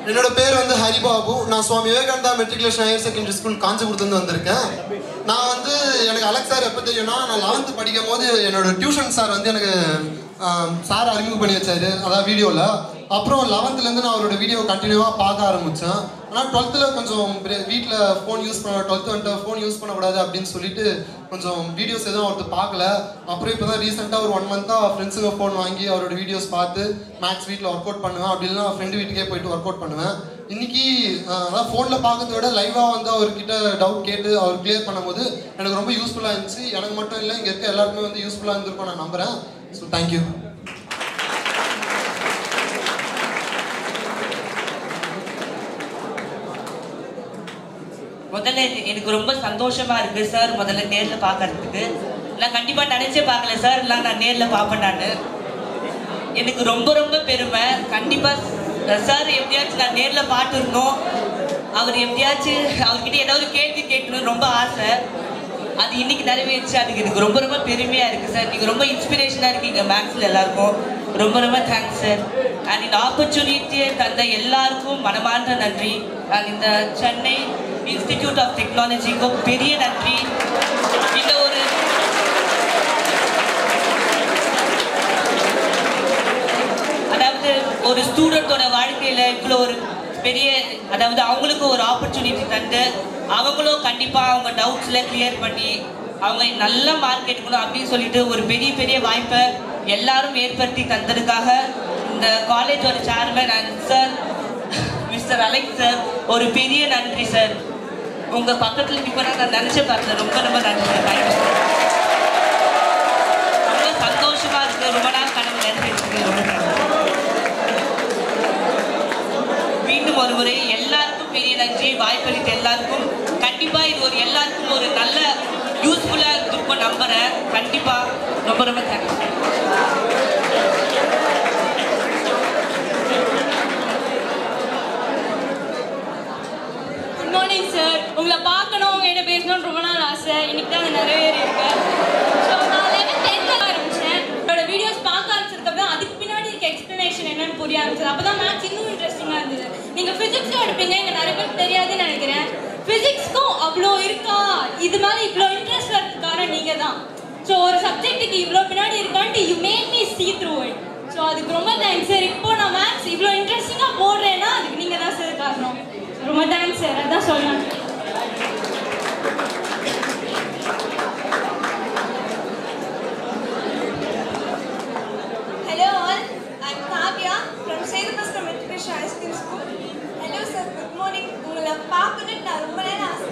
என்னோட பேர் வந்து ஹரிபாபு நான் Swami Vivekananda matriculation higher secondary school காஞ்சிபுரத்துலேருந்து வந்திருக்கேன் நான் வந்து எனக்கு அலெக்ஸ் சார் எப்போ தெரியும்னா நான் லெவன்த்து படிக்கும் போது என்னோட டியூஷன் சார் வந்து எனக்கு சார் அறிமுகம் பண்ணி வச்சாரு அதான் வீடியோவில் அப்புறம் லெவன்த்துலேருந்து நான் அவரோட வீடியோ கண்டினியூவாக பார்க்க ஆரம்பித்தேன் ஆனால் டுவெல்த்தில் கொஞ்சம் வீட்டில் ஃபோன் யூஸ் பண்ண டுவெல்த்து வந்துட்டு ஃபோன் யூஸ் பண்ணக்கூடாது அப்படின்னு சொல்லிட்டு கொஞ்சம் வீடியோஸ் எதுவும் அவர்கிட்ட பார்க்கல அப்புறம் இப்போ தான் ரீசெண்டாக ஒரு ஒன் மந்த்தாக ஃப்ரெண்ட்ஸுங்க ஃபோன் வாங்கி அவரோட வீடியோஸ் பார்த்து மேக்ஸ் வீட்டில் ஒர்க் அவுட் பண்ணுவேன் அப்படி இல்லைனா ஃப்ரெண்டு வீட்டுக்கே போயிட்டு ஒர்க் அவுட் பண்ணுவேன் இன்னைக்கு அஹ், அதான் ஃபோனில் பார்க்கறத விட லைவாக வந்து அவர்கிட்ட டவுட் கேட்டு அவர் கிளியர் பண்ணும்போது எனக்கு ரொம்ப யூஸ்ஃபுல்லாக இருந்துச்சு எனக்கு மட்டும் இல்லை இங்கே இருக்க எல்லாருக்குமே வந்து யூஸ்ஃபுல்லாக இருந்திருக்கும் நான் நம்புகிறேன் ஸோ தேங்க்யூ முதல்ல இது- எனக்கு ரொம்ப சந்தோஷமா இருக்கு சார் முதல்ல நேர்ல பார்க்கறதுக்கு நான் கண்டிப்பா நினைச்சே பார்க்கல சார் எல்லாம் நான் நேர்ல பார்ப்பேன் நான் எனக்கு ரொம்ப ரொம்ப பெருமை கண்டிப்பா சார் எப்படியாச்சும் நான் நேர்ல பார்த்துருந்தோம் அவர் எப்படியாச்சும் அவர்கிட்ட ஏதாவது கேள்வி கேட்கணும்னு ரொம்ப ஆசை அது இன்னைக்கு நிறைவேறிச்சு அதுக்கு எனக்கு ரொம்ப ரொம்ப பெருமையா இருக்கு சார் நீங்க ரொம்ப இன்ஸ்பிரேஷனா இருக்கீங்க மேக்ஸ்ல எல்லாருக்கும் ரொம்ப ரொம்ப தேங்க்ஸ் சார் அண்ட் இந்த ஆப்பர்ச்சுனிட்டியை தந்த எல்லாருக்கும் மனமார்ந்த நன்றி அண்ட் இந்த சென்னை இன்ஸ்டிடியூட் ஆஃப் டெக்னாலஜிக்கும் பெரிய நன்றி இந்த ஒரு அதாவது ஒரு ஸ்டூடெண்டோட வாழ்க்கையில இவ்வளோ ஒரு பெரிய அதாவது அவங்களுக்கு ஒரு ஆப்பர்ச்சுனிட்டி தந்து அவங்களும் கண்டிப்பா அவங்க டவுட்ஸ்ல கிளியர் பண்ணி அவங்க நல்ல மார்க் எடுக்கணும் அப்படின்னு சொல்லிட்டு ஒரு பெரிய பெரிய வாய்ப்பை எல்லாரும் ஏற்படுத்தி தந்ததுக்காக இந்த காலேஜோட chairman and sir mister Alex sir ஒரு பெரிய நன்றி சார் உங்க பக்கத்துல நிற்பனா நான் நினைச்சு பார்த்தேன் ரொம்ப ரொம்ப நன்றி சார் தேங்க்யூ சார் ரொம்ப சந்தோஷமா இருக்கு ரொம்ப நாள் கனவு நிறைவேறிருக்கு ரொம்ப நன்றி மீண்டும் ஒரு முறை எல்லாருக்கும் பெரிய நன்றி வாய்ப்பளித்த எல்லாருக்கும் கண்டிப்பா இது ஒரு எல்லாருக்கும் ஒரு நல்ல யூஸ்ஃபுல்லா இருக்கும் நம்புறேன் கண்டிப்பா ரொம்ப ரொம்ப தேங்க்ஸ் குட் மார்னிங் சார் உங்களை பார்க்கணும் உங்ககிட்ட பேசணும்னு ரொம்ப நாள் ஆசை இன்னைக்கு தான் அது நிறைவேறி இருக்கு ஸோ நான் லெவன் டென்த்தில் ஆரம்பிச்சேன் என்னோட வீடியோஸ் பார்க்க ஆரம்பிச்சதுக்கப்புறம் அதுக்கு பின்னாடி இருக்க எக்ஸ்ப்ளனேஷன் என்னன்னு புரிய ஆரம்பிச்சது அப்போ தான் மேக்ஸ் இன்னும் இன்ட்ரெஸ்டிங்காக இருந்தது நீங்கள் ஃபிசிக்ஸும் எடுப்பீங்க இங்கே நிறைய பேருக்கு தெரியாதுன்னு நினைக்கிறேன் ஃபிசிக்ஸ்க்கும் அவ்வளோ இருக்கா இது மேலே இவ்வளோ இன்ட்ரெஸ்ட் வரதுக்கான நீங்கள் தான் ஸோ ஒரு சப்ஜெக்ட்டுக்கு இவ்வளோ பின்னாடி இருக்கான்ட்டு you make me see through it so அதுக்கு ரொம்ப தேங்க்ஸ் சார் இப்போ நான் மேக்ஸ் இவ்வளோ இன்ட்ரெஸ்டிங்காக போடுறேன்னா அதுக்கு நீங்கள் தான் சார் காரணம் ரொம்ப தேங்க்ஸ் சார் அதான் சொல்லலாம் Hello all, I'm Kavya from Sedapastra Matriculation High School School. Hello sir, good morning. உங்களை பார்க்கணும்னு நான் ரொம்ப நேரம் ஆசை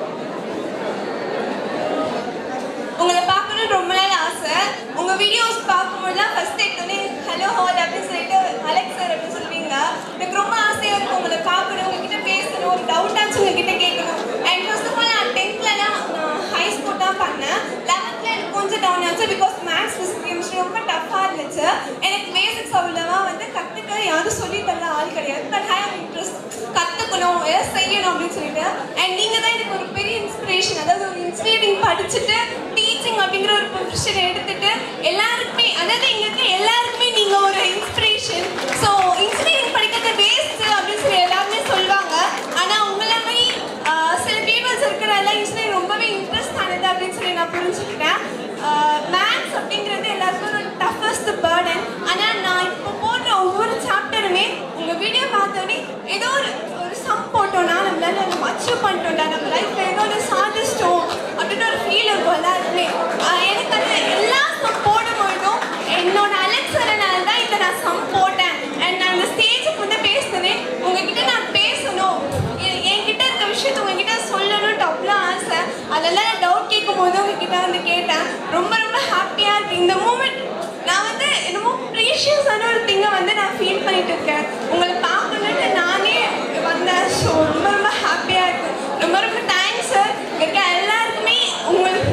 உங்களை பார்க்கணும்னு ரொம்ப நாள் ஆசை உங்க வீடியோஸ் பார்க்கும்போதுலாம் ஃபர்ஸ்ட் எடுத்தோடனே ஹலோ ஹால் அப்படின்னு சொல்லிட்டு அலெக்ஸ் சார் அப்படின்னு சொல்லுவீங்க எனக்கு ரொம்ப ஆசையா இருக்கும் உங்களை பார்க்கணும் உங்ககிட்ட பேசணும் ஒரு டவுட் ஆச்சு உங்ககிட்ட கேட்கணும் அண்ட் ஃபர்ஸ்ட் ஆஃப் ஆல் நான் டென்த்லலாம் நான் ஹை ஸ்கூல் தான் பண்ணேன் லெவன்த்தில் எனக்கு கொஞ்சம் டவுன் ஆச்சு பிகாஸ் மேக்ஸ் ஃபிசிக்ஸ் கெமிஸ்ட்ரி ரொம்ப டஃப்பாக இருந்துச்சு எனக்கு பேசிக்ஸ் அவ்வளோவா வந்து கற்றுக்க யாரும் சொல்லி தர ஆள் கிடையாது பட் ஹேவ் இன்ட்ரெஸ்ட் கற்றுக்கணும் எதாவது செய்யணும் அப்படின்னு சொல்லிட்டு அண்ட் நீங்கள் தான் எனக்கு ஒரு பெரிய இன்ஸ்பிரேஷன் அதாவது ஒரு இன்ஜினியரிங் படிச்சுட்டு டீச்சிங் அப்படிங்கிற ஒரு ப்ரொஃபஷன் எடுத்துட்டு எல்லாருக்குமே அதாவது இங்கே இருக்க எல்லாருக்குமே நீங்கள் ஒரு இன்ஸ்பிரேஷன் ஸோ இன்ஜினியரிங் படிக்கிறது வேஸ்ட் அப்படின்னு சொல்லி எல்லாருமே சொல்லுவாங்க ஆனால் உங்களை மாதிரி ஆஹ், சில பீப்புள்ஸ் இருக்கிறனால இன்ஜினியரிங் ரொம்பவே இன்ட்ரெஸ்ட் ஆனது அப்படின்னு சொல்லி நான் புரிஞ்சுக்கிட்டேன் மேத்ஸ் அப்படிங்கிறது எல்லாருக்கும் ஒரு டஃபஸ்ட் பேர்டன் ஆனால் நான் இப்போ போடுற ஒவ்வொரு சாப்டருமே உங்கள் வீடியோ பார்த்தோன்னே ஏதோ ஒரு ஒரு சம் போட்டோம்னா நம்மளால நம்ம அச்சீவ் பண்ணிட்டோம்டா நம்ம லைஃப்பில் ஏதோ ஒரு சாதிச்சிட்டோம் அப்படின்னு ஒரு ஃபீல் இருக்கும் எல்லாருக்குமே ஆஹ் எனக்கு அந்த எல்லா சம் போடும்பொழுதும் என்னோட அலெக்சரனால தான் இதை நான் சம் போட்டேன் அண்ட் நான் அந்த ஸ்டேஜுக்கு வந்து பேசுனேன் உங்ககிட்ட நான் பேசணும் எ- என்கிட்ட இருக்க விஷயத்த உங்ககிட்ட சொல்லணும்ட்டு அவ்வளோ ஆசை அதெல்லாம் நான் டவுட் கேட்கும் போது உங்ககிட்ட வந்து கேட்டேன் ரொம்ப ரொம்ப ஹாப்பியாக இருக்கு இந்த மூமெண்ட் நான் வந்து என்னமோ ப்ரீஷியஸான ஒரு திங்கை வந்து நான் ஃபீல் பண்ணிட்டு இருக்கேன் உங்களை பார்க்கணுன்ட்டு நானே வந்தேன் ஸோ ரொம்ப ரொம்ப ஹாப்பியாக இருக்கு ரொம்ப ரொம்ப தேங்க்ஸ் சார் இருக்க எல்லாருக்குமே உங்களுக்கு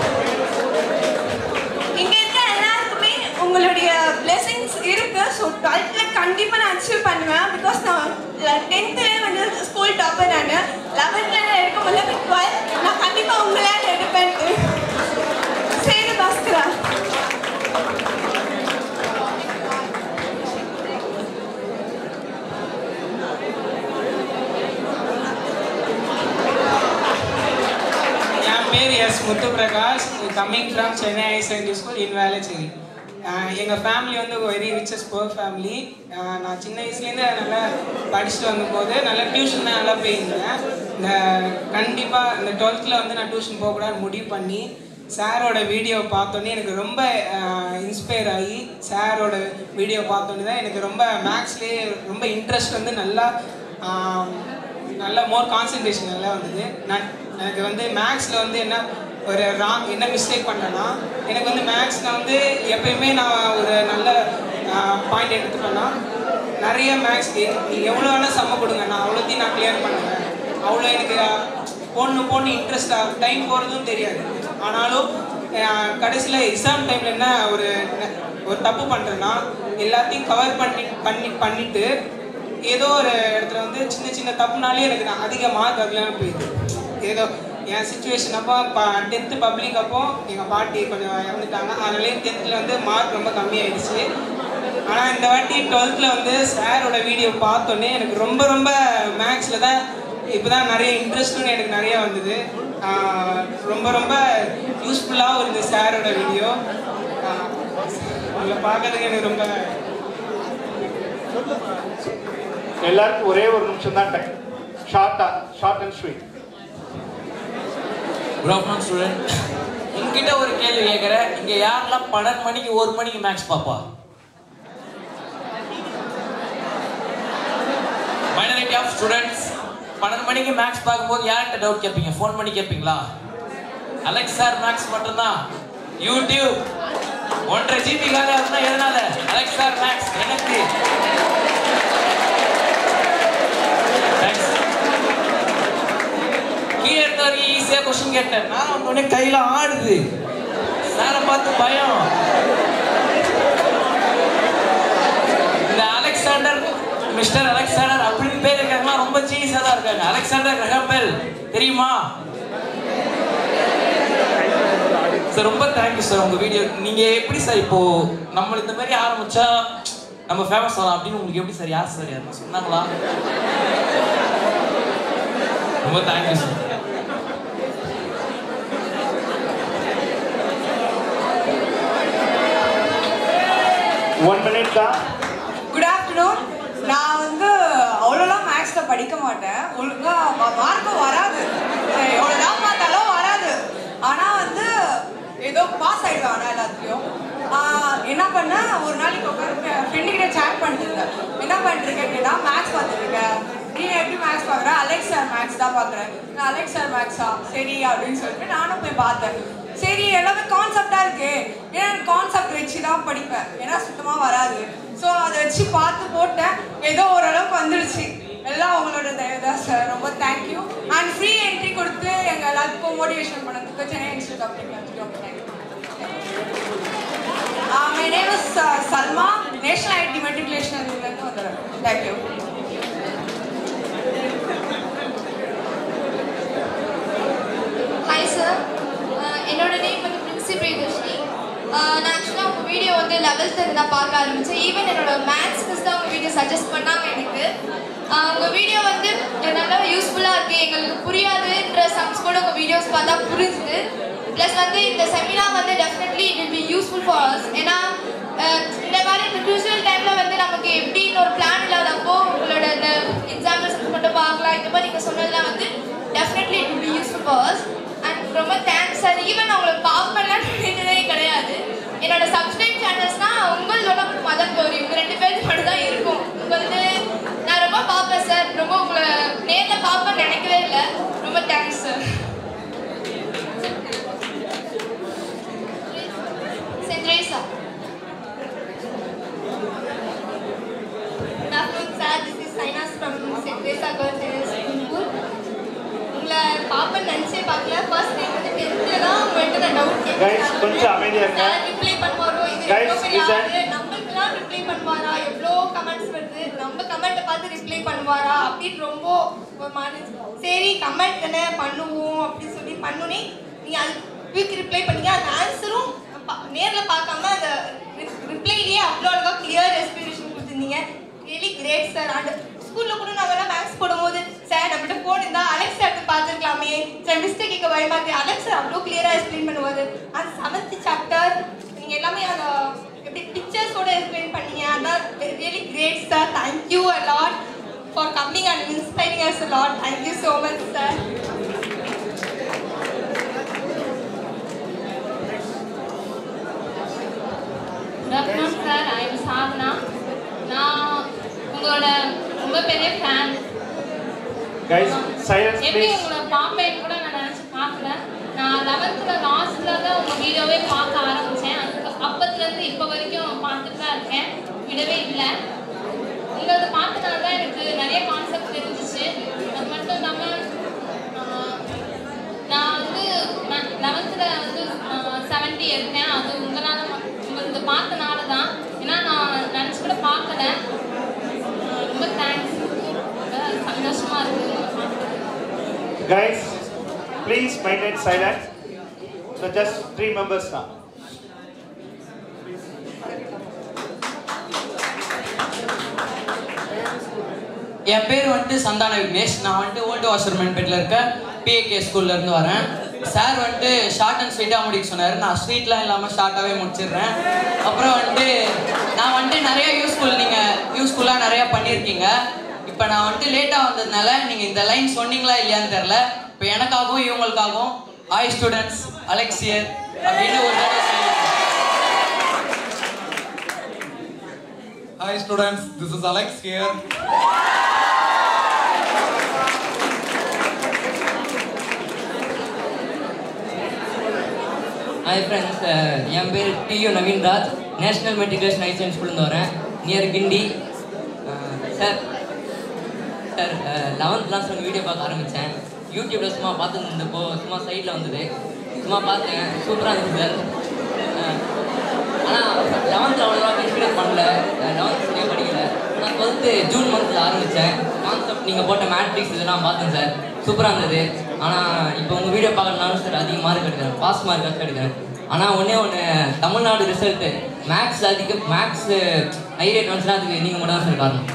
இங்க இருக்க எல்லாருக்குமே உங்களுடைய பிளெஸிங்ஸ் இருக்கு ஸோ டுவெல்த்தில் கண்டிப்பாக நான் அச்சீவ் பண்ணுவேன் பிகாஸ் நான் டென்த்துலேயே வந்து ஸ்கூல் டாப்பர் நான் லெவன்த்தில் நான் எடுக்க முடியல பட் டுவெல் நான் கண்டிப்பாக உங்களால் எடுப்பேன் சரி பாஸ்கரா பேர் S Muthu Prakash coming from Chennai high secondary school in Velachery எங்கள் ஃபேமிலி வந்து வெரி ரிச்சஸ் புவர் ஃபேமிலி நான் சின்ன வயசுலேருந்து நல்லா படிச்சுட்டு வந்தபோது நல்லா டியூஷன் தான் நல்லா போயிருந்தேன் இந்த கண்டிப்பாக இந்த டுவெல்த்தில் வந்து நான் டியூஷன் போகக்கூடாதுன்னு முடிவு பண்ணி சாரோட வீடியோ பார்த்தோன்னே எனக்கு ரொம்ப இன்ஸ்பயர் ஆகி சாரோட வீடியோ பார்த்தோன்னே தான் எனக்கு ரொம்ப மேக்ஸ்லேயே ரொம்ப இன்ட்ரெஸ்ட் வந்து நல்லா ஆஹ், நல்ல மோர் கான்சன்ட்ரேஷன் நல்லா வந்தது நான் எனக்கு வந்து மேக்ஸில் வந்து என்ன ஒரு ராங் என்ன மிஸ்டேக் பண்ணேன்னா எனக்கு வந்து மேக்ஸில் வந்து எப்பயுமே நான் ஒரு நல்ல பாயிண்ட் எடுத்துட்டேன்னா நிறைய மேக்ஸ் நீங்கள் எவ்வளோ வேணால் சம்ம கொடுங்க நான் அவ்வளோத்தையும் நான் கிளியர் பண்ணுவேன் அவ்வளோ எனக்கு பொண்ணு பொண்ணு இன்ட்ரெஸ்டாக டைம் போகிறதும் தெரியாது ஆனாலும் கடைசியில் எக்ஸாம் டைமில் என்ன ஒரு ஒரு தப்பு பண்ணுறேன்னா எல்லாத்தையும் கவர் பண்ணி பண்ணி பண்ணிட்டு ஏதோ ஒரு இடத்துல வந்து சின்ன சின்ன தப்புனாலே எனக்கு நான் அதிக மார்க் அதில் போயிடுது ஏதோ என் சுச்சுவேஷன் அப்போ டென்த்து பப்ளிக் அப்போ எங்கள் பாட்டி கொஞ்சம் இறந்துட்டாங்க அதனாலே டென்த்தில் வந்து மார்க் ரொம்ப கம்மியாயிடுச்சு ஆனால் இந்த வாட்டி டுவெல்த்தில் வந்து சாரோட வீடியோ பார்த்தோன்னே எனக்கு ரொம்ப ரொம்ப மேக்ஸில் தான் இப்போ தான் நிறைய இன்ட்ரெஸ்ட்டும் எனக்கு நிறைய வந்தது ஆஹ் ரொம்ப ரொம்ப யூஸ்ஃபுல்லாகவும் இருந்தது சாரோட வீடியோ உங்களை பார்க்கறதுக்கு எனக்கு ரொம்ப எல்லாருக்கும் ஒரே ஒரு நிமிஷம் தான் டைம் ஷார்ட்டா short and sweet good afternoon student உங்ககிட்ட ஒரு கேள்வி கேட்குறேன் இங்கே யாரெல்லாம் பன்னெண்டு மணிக்கு ஒரு மணிக்கு மேக்ஸ் பாப்பா மைனாரிட்டி ஆஃப் ஸ்டூடெண்ட்ஸ் பன்னெண்டு மணிக்கு மேக்ஸ் பார்க்கும்போது யார்கிட்ட டவுட் கேட்பீங்க ஃபோன் பண்ணி கேட்பீங்களா அலெக்ஸ் சார் மேக்ஸ் மட்டும்தான் யூடியூப் ஒன்றரை ஜிபிக்காக இருந்தால் எதனால அலெக்ஸ் சார் மேக்ஸ் எனக்கு தேங்க்ஸ் கீழே எடுத்த வரைக்கும் ஈஸியாக கொஸ்டின் கேட்டேன் நான் அவங்க உடனே கையில் ஆடுது சாரை பார்த்து பயம் இந்த அலெக்சாண்டர் மிஸ்டர் அலெக்சாண்டர் அப்படின்னு பேர் இருக்காங்களா ரொம்ப சீனிஸாக தான் இருக்காங்க அலெக்சாண்டர் கிரகம்பெல் தெரியுமா சார் ரொம்ப தேங்க்யூ சார் உங்கள் வீடியோ நீங்கள் எப்படி சார் இப்போ நம்ம இந்த மாதிரி ஆரம்பிச்சா நம்ம ஃபேமஸ் ஆகலாம் அப்படின்னு உங்களுக்கு எப்படி சார் யார் சார் யாரும் சொன்னாங்களா ரொம்ப தேங்க்யூ சார் ஒன் மினிட் தான் குட் ஆஃப்டர்நூன் நான் வந்து அவ்வளோலாம் மேக்ஸில் படிக்க மாட்டேன் ஒழுங்காக மார்க்கும் வராது எவ்வளோதான் பார்த்தாலும் வராது ஆனால் வந்து ஏதோ பாஸ் ஆகிடுவேன் ஆனால் எல்லாத்துலேயும் என்ன பண்ணேன் ஒரு நாளைக்கு உட்காந்து ஃப்ரெண்டுக்கிட்ட சேட் பண்ணிட்டு இருந்தேன் என்ன பண்ணிருக்கேன் கேட்டா மேக்ஸ் பார்த்துருக்கேன் நீ எப்படி மேக்ஸ் பார்க்குற அலெக்ஸ் சார் மேக்ஸ் தான் பார்க்குறேன் நான் அலெக்ஸ் சார் மேக்ஸா சரி அப்படின்னு சொல்லிட்டு நானும் போய் பார்த்தேன் சரி எல்லாமே கான்செப்டாக இருக்கு ஏன்னா கான்செப்ட் வச்சு தான் படிப்பேன் ஏன்னா சுத்தமாக வராது ஸோ அதை வச்சு பார்த்து போட்டேன் ஏதோ ஓரளவுக்கு வந்துடுச்சு எல்லாம் உங்களோட தயவு தான் சார் ரொம்ப தேங்க்யூ அண்ட் ஃப்ரீ என்ட்ரி கொடுத்து எங்கள் எல்லாத்துக்கும் மோட்டிவேஷன் பண்ணதுக்கு சென்னை இன்ஸ்டியூட் ஆஃப் டெக்னாலஜி ரொம்ப thank you my name is Salma national IT மெட்ரிகுலேஷன்லேருந்து வந்துடுறேன் தேங்க்யூ ஹாய் சார் என்னோட நேம் வந்து பிரின்சி பிரியதர்ஷினி நான் ஆக்சுவலாக உங்கள் வீடியோ வந்து லெவல்த்து நான் பார்க்க ஆரம்பித்தேன் ஈவன் என்னோட மேத்ஸ் மிஸ் தான் உங்கள் வீடியோ சஜஸ்ட் பண்ணாங்க எனக்கு உங்கள் வீடியோ வந்து நல்லா யூஸ்ஃபுல்லாக இருக்குது எங்களுக்கு புரியாதுன்ற சம்ஸ் கூட உங்கள் வீடியோஸ் பார்த்தா புரிஞ்சுது ப்ளஸ் வந்து இந்த செமினார் வந்து definitely it will be useful for us ஏன்னா அஹ், இந்த மாதிரி இந்த க்ரூஷியல் டைமில் வந்து நமக்கு எப்படின்னு ஒரு பிளான் இல்லாதப்போ உங்களோட இந்த எக்ஸாம்பிள்ஸ் மட்டும் பார்க்கலாம் இந்த மாதிரி நீங்கள் சொன்னதெல்லாம் வந்து definitely it will be useful for us and ரொம்ப தேங்க்ஸ் சார் ஈவன் நான் உங்களை பார்ப்பேன்லாம் நினைச்சதே கிடையாது என்னோட சப்ஸ்கிரைப் சேனல்ஸ்னா உங்களோட மதன் கௌரி உங்க ரெண்டு பேருக்கு மட்டும் தான் இருக்கும் உங்களது நான் ரொம்ப பார்ப்பேன் சார் ரொம்ப உங்களை நேரில் பார்ப்பேன்னு நினைக்கவே இல்லை ரொம்ப தேங்க்ஸ் சார் சென்ட்ரேசா Good afternoon, sir. This is Sainas from St. Teresa Girls High School. உங்களை பாப்பேன்னு நினச்சே பார்க்கல ஃபர்ஸ்ட் டைம் வந்து டென்த்தில் தான் உங்கள்கிட்ட நான் டவுட் Guys, கொஞ்சம் அமைதியா இருங்க. சார் ரிப்ளை பண்ணுவாரோ இது Guys, எவ்வளோ பெரிய listen. ஆளு நம்மளுக்குலாம் ரிப்ளை பண்ணுவாரா எவ்வளோ கமெண்ட்ஸ் வருது நம்ம கமெண்ட்டை பார்த்து ரிப்ளை பண்ணுவாரா அப்படின்னு ரொம்ப ஒரு மாதிரி சரி கமெண்ட் தானே பண்ணுவோம் அப்படின்னு சொல்லி பண்ணுனே நீங்கள் அது குயிக் ரிப்ளை பண்ணீங்க அந்த ஆன்சரும் நேரில் பார்க்காம அந்த ரிப்ளைலேயே அவ்வளோ அழகாக கிளியர் எக்ஸ்பிளேஷன் கொடுத்துருந்தீங்க ரியலி கிரேட் சார் அண்ட் ஸ்கூலில் கூட நாங்கள்லாம் மேக்ஸ் போடும்போது சார் நம்மகிட்ட ஃபோன் இருந்தால் அலெக்ஸ் எடுத்து பார்த்துருக்கலாமே சார் மிஸ்டேக் படிக்க பயமா இருக்கு அலெக்ஸ் அவ்வளோ கிளியரா எக்ஸ்பிளைன் பண்ணுவாரு அந்த செவன்த் சாப்டர் நீங்க எல்லாமே அந்த எப்படி பிக்சர்ஸோட எக்ஸ்பிளைன் பண்ணீங்க அதான் really great sir thank you a lot for coming and inspiring us a lot thank you so much sir good afternoon sir I am Sadhana நான் உங்களோட ரொம்ப பெரிய ஃபேன் கைஸ் சைலன்ஸ் எப்படி ப்ளீஸ் உங்களை பார்ப்பேன்னு கூட நான் நினச்சி பார்க்கல நான் லெவன்த்தில் லாஸ்ட்டில் தான் உங்கள் வீடியோவே பார்க்க ஆரம்பித்தேன் அதுக்கு அப்பத்துலேருந்து இப்போ வரைக்கும் பார்த்துட்டு தான் இருக்கேன் விடவே இல்லை உங்களது பார்த்தனால தான் எனக்கு நிறைய கான்செப்ட் தெரிஞ்சிச்சு அது மட்டும் இல்லாமல் நான் வந்து லெவன்த்தில் வந்து செவன்ட்டி எடுத்தேன் அது உங்களால் உங்களது பார்த்தனால தான் ஏன்னா நான் நினச்சி கூட பார்க்கல ஆஹ் ரொம்ப தேங்க்ஸ் சந்தோஷமாக இருக்குது உங்களை பார்க்குறது guys please maintain silent so just three members தான் என் பேர் வந்துட்டு சந்தான விக்னேஷ் நான் வந்துட்டு ஓல்டு வாஷர்மேன்பேட்டில் இருக்க பிஏகே ஸ்கூல்ல இருந்து வரேன் சார் வந்துட்டு ஷார்ட் அண்ட் ஸ்வீட்டாக முடிக்க சொன்னார் நான் ஸ்வீட்லாம் இல்லாமல் ஷார்ட்டாகவே முடிச்சிடுறேன் அப்புறம் வந்துட்டு நான் வந்துட்டு நிறைய யூஸ்ஃபுல் நீங்கள் யூஸ்ஃபுல்லாக நிறையா பண்ணியிருக்கீங்க இப்போ நான் வந்துட்டு லேட்டாக வந்ததுனால நீங்கள் இந்த லைன் சொன்னீங்களா இல்லையான்னு தெரில இப்போ எனக்காகவும் இவங்களுக்காகவும் ஹாய் ஸ்டூடெண்ட்ஸ் அலெக்சியர் அப்படின்னு ஒரு தடவை சொல்லுங்க Hi students, this is Alex here. Hi friends என் பேர் டியூ Naveenraj national matriculation high second ஸ்கூல்லேருந்து வரேன் near Guindy sir sir eleventh class உங்கள் வீடியோ பார்க்க ஆரம்பித்தேன் யூடியூப்ல சும்மா பார்த்துட்டு இருந்தப்போ சும்மா சைடில் வந்தது சும்மா பார்த்தேன் சூப்பராக இருந்துச்சு சார் ஆனால் லெவன்த்தில் அவ்வளோவா கன்சிடர் பண்ணல லெவன்த் சரியாக படிக்கல ஆனால் டுவெல்த்து ஜூன் மந்தில் ஆரம்பித்தேன் கான்செப்ட் நீங்கள் போட்ட மேட்ரிக்ஸ் இதெல்லாம் பார்த்தேன் சார் சூப்பராக இருந்தது ஆனால் இப்போ உங்கள் வீடியோ பார்க்கறதுனால சார் அதிக மார்க் எடுக்கிறேன் பாஸ் மார்க் வச்சு எடுக்கிறேன் ஆனால் ஒன்றே ஒன்று தமிழ்நாடு ரிசல்ட்டு மேக்ஸ் அதிக மேக்ஸ் ஹை ரேட் வந்துச்சுன்னா அதுக்கு நீங்கள் மட்டும் தான் சார் காரணம்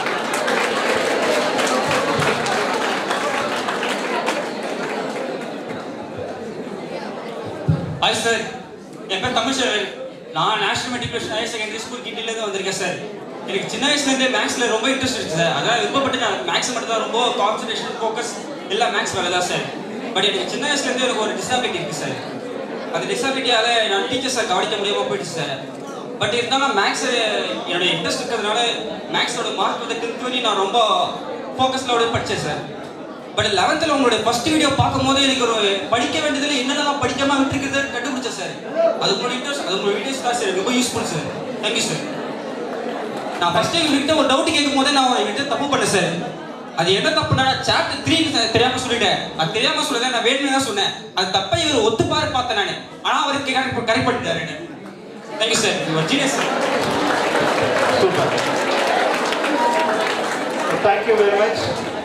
ஹாய் சார் என் பேர் தமிழ் சார் நான் national matriculation higher secondary school கிண்டிலேருந்து வந்திருக்கேன் சார் எனக்கு சின்ன வயசுலேருந்தே மேக்ஸில் ரொம்ப இன்ட்ரெஸ்ட் இருக்கு சார் அதனால் விருப்பப்பட்டு நான் மேக்ஸ் மட்டும் தான் ரொம்ப கான்சன்ட்ரேஷன் ஃபோக்கஸ் எல்லாம் மேக்ஸ் வேலை தான் சார் பட் எனக்கு சின்ன வயசுலேருந்து எனக்கு ஒரு டிசாபிலிட்டி இருக்குது சார் அந்த டிசாபிலிட்டியால் நான் டீச்சர்ஸை கவனிக்க முடியாமல் போயிடுச்சு சார் பட் இருந்தாலும் மேக்ஸ் என்னோட இன்ட்ரெஸ்ட் இருக்கிறதுனால மேக்ஸோட மார்க் வந்து டென்த் வரையும் நான் ரொம்ப ஃபோக்கஸ்லோட படித்தேன் சார் பட் லெவன்த்தில் உங்களுடைய ஃபர்ஸ்ட் வீடியோ பார்க்கும்போது எனக்கு ஒரு படிக்க வேண்டியதில் என்னென்னலாம் படிக்காம விட்டுருக்கிறது கண்டுபிடிச்சேன் சார் அது உங்களோட இன்ட்ரெஸ்ட் அது உங்களோட வீடியோஸ் தான் சார் ரொம்ப யூஸ்ஃபுல் சார் தேங்க்யூ சார் நான் ஃபர்ஸ்ட் டைம் உங்ககிட்ட ஒரு டவுட் கேட்கும் போதே நான் என்கிட்ட தப்பு பண்ணேன் சார் அது என்ன தப்புனா சாப்டர் த்ரீ தெரியாம சொல்லிட்டேன் அது தெரியாம சொல்லல நான் வேணும்னு தான் சொன்னேன் அது தப்பை இவர் ஒத்துப்பாரு பார்த்தேன் நான் ஆனா அவருக்கு கரெக்ட் கரெக்ட் பண்ணிட்டாரு என்ன thank you sir your genius sir super thank you very much